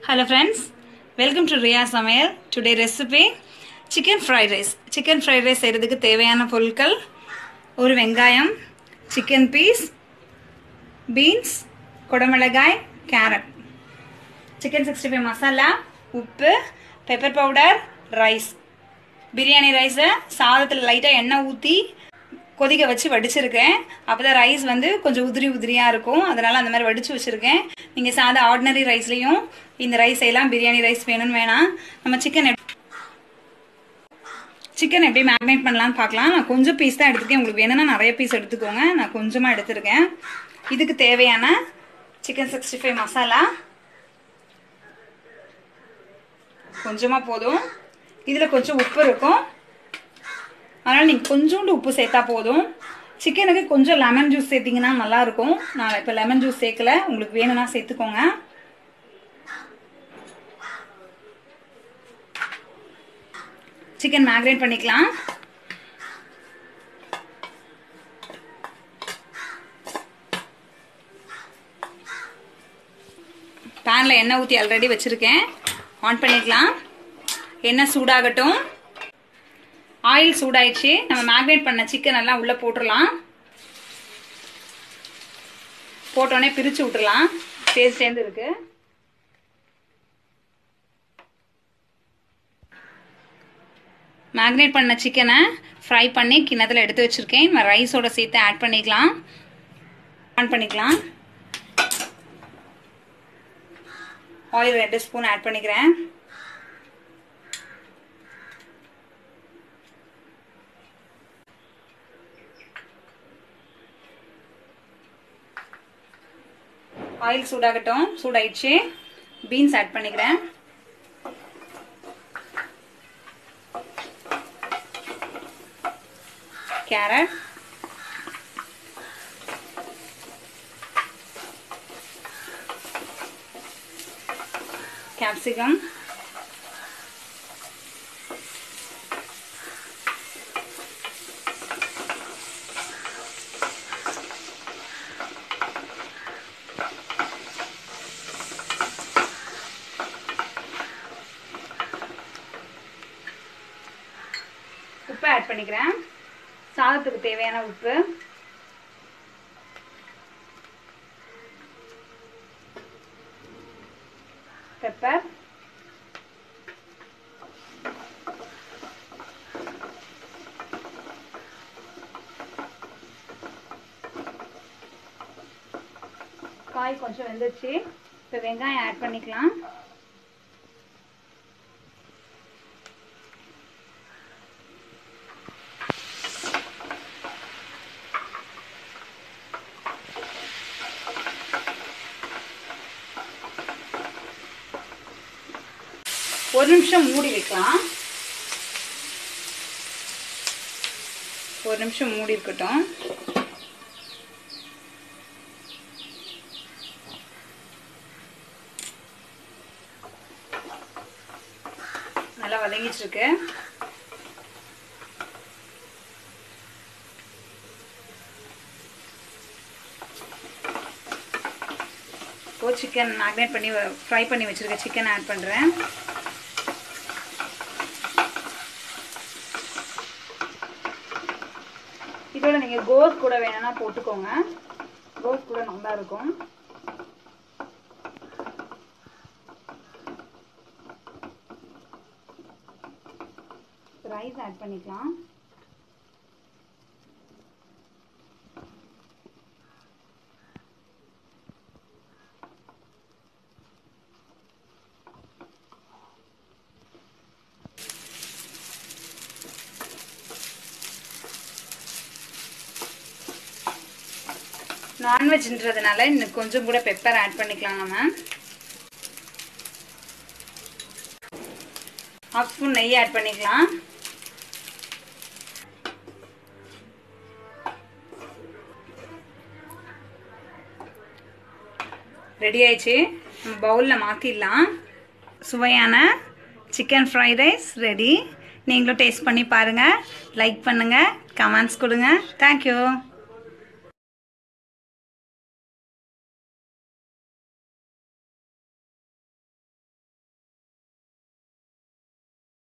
hello friends welcome to Riya Samayal today recipe chicken fried rice chicken fried rice செய்கிறதுக்கு தேவையான பொருட்கள் ஒரு வெங்காயம் சிக்கன் பீஸ் பீன்ஸ் குடமிளகாய் carrot chicken sixty five masala உப்பு பெப்பர் பவுடர் ரைஸ் பிரியாணி ரைஸை சாதத்தில் லைட்டாக எண்ணெய் ஊற்றி கொதிக்க வச்சு வடிச்சிருக்கேன் அப்போ தான் ரைஸ் வந்து கொஞ்சம் உதிரி உதிரியாக இருக்கும் அதனால் அந்த மாதிரி வடித்து வச்சுருக்கேன் நீங்கள் சாதா ஆர்டினரி ரைஸ்லேயும் இந்த ரைஸ் செய்யலாம் பிரியாணி ரைஸ் வேணும்னு வேணாம் நம்ம சிக்கன் சிக்கன் எப்படி மேக்னேட் பண்ணலான்னு பார்க்கலாம் நான் கொஞ்சம் பீஸ் தான் எடுத்துருக்கேன் உங்களுக்கு வேணும்னா நிறைய பீஸ் எடுத்துக்கோங்க நான் கொஞ்சமாக எடுத்திருக்கேன் இதுக்கு தேவையான சிக்கன் சிக்ஸ்டி ஃபைவ் மசாலா கொஞ்சமாக போதும் இதில் கொஞ்சம் உப்பு இருக்கும் அதனால் நீங்கள் கொஞ்சோண்டு உப்பு சேர்த்தா போதும் சிக்கனுக்கு கொஞ்சம் லெமன் ஜூஸ் சேர்த்திங்கன்னா நல்லாயிருக்கும் நான் இப்போ லெமன் ஜூஸ் சேர்க்கல உங்களுக்கு வேணும்னா சேர்த்துக்கோங்க சிக்கன் மேக்ரேட் பண்ணிக்கலாம் பேனில் எண்ணெய் ஊற்றி ஆல்ரெடி வச்சுருக்கேன் ஆன் பண்ணிக்கலாம் எண்ணெய் சூடாகட்டும் ஆயில் சூடாயிடுச்சு நம்ம மேக்னேட் பண்ண சிக்கன் எல்லாம் உள்ளே போட்டுடலாம் போட்டோடனே பிரித்து விட்டுடலாம் சேர்ந்து சேர்ந்து இருக்கு மேக்னேட் பண்ண சிக்கனை ஃப்ரை பண்ணி கிண்ணத்தில் எடுத்து வச்சுருக்கேன் நம்ம ரைஸோட சேர்த்து ஆட் பண்ணிக்கலாம் ஆன் பண்ணிக்கலாம் ஆயில் ரெண்டு ஸ்பூன் ஆட் பண்ணிக்கிறேன் ஆயில் சூடாகட்டும் சூடாயிடுச்சு பீன்ஸ் ஆட் பண்ணிக்கிறேன் கேரட் கேப்சிகம் உப்பு ஆட் பண்ணிக்கிறேன் சாதத்துக்கு தேவையான உப்பு பெப்பர் காய் கொஞ்சம் வெந்துச்சு இப்போ வெங்காயம் ஆட் பண்ணிக்கலாம் ஒரு நிமிஷம் மூடி வைக்கலாம் ஒரு நிமிஷம் மூடி இருக்கட்டும் நல்லா வதங்கிட்டு இருக்கு இப்போ சிக்கன் மேக்னேட் பண்ணி ஃப்ரை பண்ணி வச்சிருக்க சிக்கன் ஆட் பண்ணுறேன் இதோட நீங்கள் கோஸ் கூட வேணும்னா போட்டுக்கோங்க கோஸ் கூட நல்லா இருக்கும் ரைஸ் ஆட் பண்ணிக்கலாம் நான்வெஜ்ன்றதுனால இன்னும் கொஞ்சம் கூட பெப்பர் ஆட் பண்ணிக்கலாம் நம்ம ஹாஃப் ஸ்பூன் நெய் ஆட் பண்ணிக்கலாம் ரெடி ஆயிடுச்சு நம்ம பவுலில் மாற்றிடலாம் சுவையான சிக்கன் ஃப்ரைட் ரைஸ் ரெடி நீங்களும் டேஸ்ட் பண்ணி பாருங்கள் லைக் பண்ணுங்கள் கமெண்ட்ஸ் கொடுங்க தேங்க்யூ